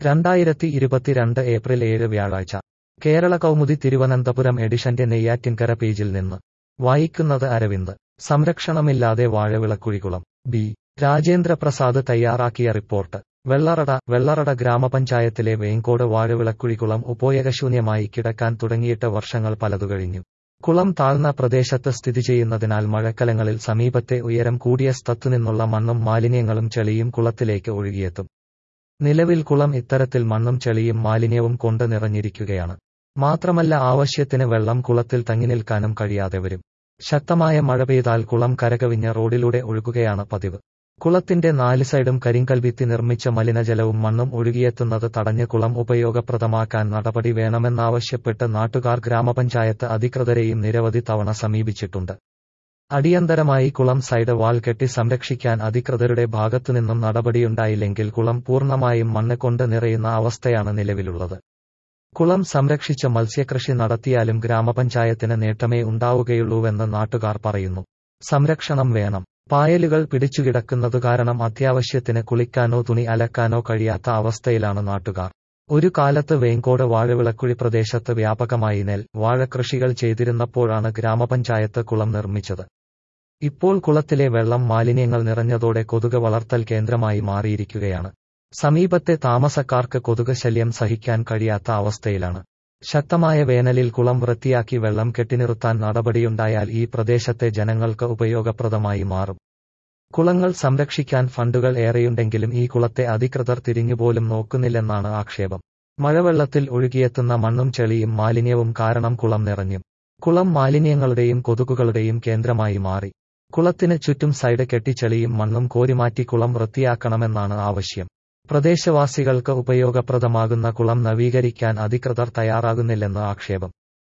രണ്ടായിരത്തി ഇരുപത്തിരണ്ട് ഏപ്രിൽ ഏഴ് വ്യാഴാഴ്ച കേരള കൗമുദി തിരുവനന്തപുരം എഡിഷന്റെ നെയ്യാറ്റിൻകര പേജിൽ നിന്ന് വായിക്കുന്നത് അരവിന്ദ് സംരക്ഷണമില്ലാതെ വാഴവിളക്കുഴികുളം ബി രാജേന്ദ്ര പ്രസാദ് തയ്യാറാക്കിയ റിപ്പോർട്ട് വെള്ളറട വെള്ളറട ഗ്രാമപഞ്ചായത്തിലെ വേങ്കോട് വാഴവിളക്കുഴികുളം ഉപയോഗശൂന്യമായി കിടക്കാൻ തുടങ്ങിയിട്ട് വർഷങ്ങൾ പലതു കഴിഞ്ഞു കുളം താഴ്ന്ന പ്രദേശത്ത് സ്ഥിതി ചെയ്യുന്നതിനാൽ മഴക്കലങ്ങളിൽ സമീപത്തെ ഉയരം കൂടിയ സ്ഥത്തുനിന്നുള്ള മണ്ണും മാലിന്യങ്ങളും ചെളിയും കുളത്തിലേക്ക് ഒഴുകിയെത്തും നിലവിൽ കുളം ഇത്തരത്തിൽ മണ്ണും ചെളിയും മാലിന്യവും കൊണ്ട് നിറഞ്ഞിരിക്കുകയാണ് മാത്രമല്ല ആവശ്യത്തിന് വെള്ളം കുളത്തിൽ തങ്ങിനിൽക്കാനും കഴിയാതെ വരും ശക്തമായ മഴ പെയ്താൽ കുളം കരകവിഞ്ഞ റോഡിലൂടെ ഒഴുകുകയാണ് പതിവ് കുളത്തിന്റെ നാല് സൈഡും കരിങ്കൽഭിത്തി നിർമ്മിച്ച മലിനജലവും മണ്ണും ഒഴുകിയെത്തുന്നത് തടഞ്ഞ് കുളം ഉപയോഗപ്രദമാക്കാൻ നടപടി വേണമെന്നാവശ്യപ്പെട്ട് നാട്ടുകാർ ഗ്രാമപഞ്ചായത്ത് അധികൃതരെയും നിരവധി തവണ സമീപിച്ചിട്ടുണ്ട് അടിയന്തരമായി കുളം സൈഡ് വാൾ കെട്ടി സംരക്ഷിക്കാൻ അധികൃതരുടെ ഭാഗത്തുനിന്നും നടപടിയുണ്ടായില്ലെങ്കിൽ കുളം പൂർണ്ണമായും മണ്ണ് കൊണ്ട് നിറയുന്ന അവസ്ഥയാണ് നിലവിലുള്ളത് കുളം സംരക്ഷിച്ച മത്സ്യകൃഷി നടത്തിയാലും ഗ്രാമപഞ്ചായത്തിന് നേട്ടമേ ഉണ്ടാവുകയുള്ളൂവെന്ന് നാട്ടുകാർ പറയുന്നു സംരക്ഷണം വേണം പായലുകൾ പിടിച്ചുകിടക്കുന്നതു കാരണം അത്യാവശ്യത്തിന് കുളിക്കാനോ തുണി അലക്കാനോ കഴിയാത്ത അവസ്ഥയിലാണ് നാട്ടുകാർ ഒരു കാലത്ത് വേങ്കോട് വാഴവിളക്കുഴി പ്രദേശത്ത് വ്യാപകമായി നെൽ വാഴകൃഷികൾ ചെയ്തിരുന്നപ്പോഴാണ് ഗ്രാമപഞ്ചായത്ത് കുളം നിർമ്മിച്ചത് ഇപ്പോൾ കുളത്തിലെ വെള്ളം മാലിന്യങ്ങൾ നിറഞ്ഞതോടെ കൊതുക് വളർത്തൽ കേന്ദ്രമായി മാറിയിരിക്കുകയാണ് സമീപത്തെ താമസക്കാർക്ക് കൊതുക് ശല്യം സഹിക്കാൻ കഴിയാത്ത അവസ്ഥയിലാണ് ശക്തമായ വേനലിൽ കുളം വൃത്തിയാക്കി വെള്ളം കെട്ടിനിർത്താൻ നടപടിയുണ്ടായാൽ ഈ പ്രദേശത്തെ ജനങ്ങൾക്ക് ഉപയോഗപ്രദമായി മാറും കുളങ്ങൾ സംരക്ഷിക്കാൻ ഫണ്ടുകൾ ഏറെയുണ്ടെങ്കിലും ഈ കുളത്തെ അധികൃതർ തിരിഞ്ഞുപോലും നോക്കുന്നില്ലെന്നാണ് ആക്ഷേപം മഴവെള്ളത്തിൽ ഒഴുകിയെത്തുന്ന മണ്ണും ചെളിയും മാലിന്യവും കാരണം കുളം നിറഞ്ഞു കുളം മാലിന്യങ്ങളുടെയും കൊതുകുകളുടെയും കേന്ദ്രമായി മാറി കുളത്തിന് ചുറ്റും സൈഡ് കെട്ടി ചെളിയും മണ്ണും കോരിമാറ്റി കുളം വൃത്തിയാക്കണമെന്നാണ് ആവശ്യം പ്രദേശവാസികൾക്ക് ഉപയോഗപ്രദമാകുന്ന കുളം നവീകരിക്കാൻ അധികൃതർ തയ്യാറാകുന്നില്ലെന്ന് ആക്ഷേപം